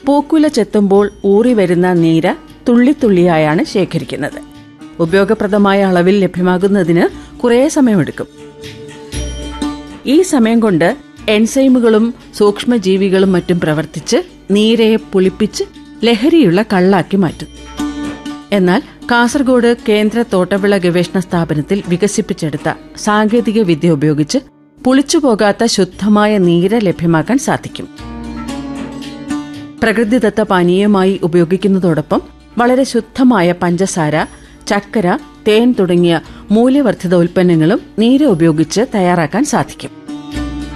പൂക്കുല ചെത്തുമ്പോൾ ഊറി വരുന്ന നീര തുള്ളിത്തുള്ളിയായാണ് ശേഖരിക്കുന്നത് ഉപയോഗപ്രദമായ അളവിൽ ലഭ്യമാകുന്നതിന് കുറേ സമയമെടുക്കും ഈ സമയം കൊണ്ട് എൻസൈമുകളും സൂക്ഷ്മജീവികളും മറ്റും പ്രവർത്തിച്ച് നീരയെ പുളിപ്പിച്ച് ലഹരിയുള്ള കള്ളാക്കി മാറ്റും എന്നാൽ കാസർഗോഡ് കേന്ദ്ര തോട്ടവിള ഗവേഷണ സ്ഥാപനത്തിൽ വികസിപ്പിച്ചെടുത്ത സാങ്കേതിക വിദ്യ ഉപയോഗിച്ച് പുളിച്ചുപോകാത്ത ശുദ്ധമായ നീര ലഭ്യമാക്കാൻ സാധിക്കും പ്രകൃതിദത്ത പാനീയമായി ഉപയോഗിക്കുന്നതോടൊപ്പം വളരെ ശുദ്ധമായ പഞ്ചസാര ചക്കര തേൻ തുടങ്ങിയ മൂല്യവർദ്ധിത ഉൽപ്പന്നങ്ങളും നീര ഉപയോഗിച്ച് തയ്യാറാക്കാൻ സാധിക്കും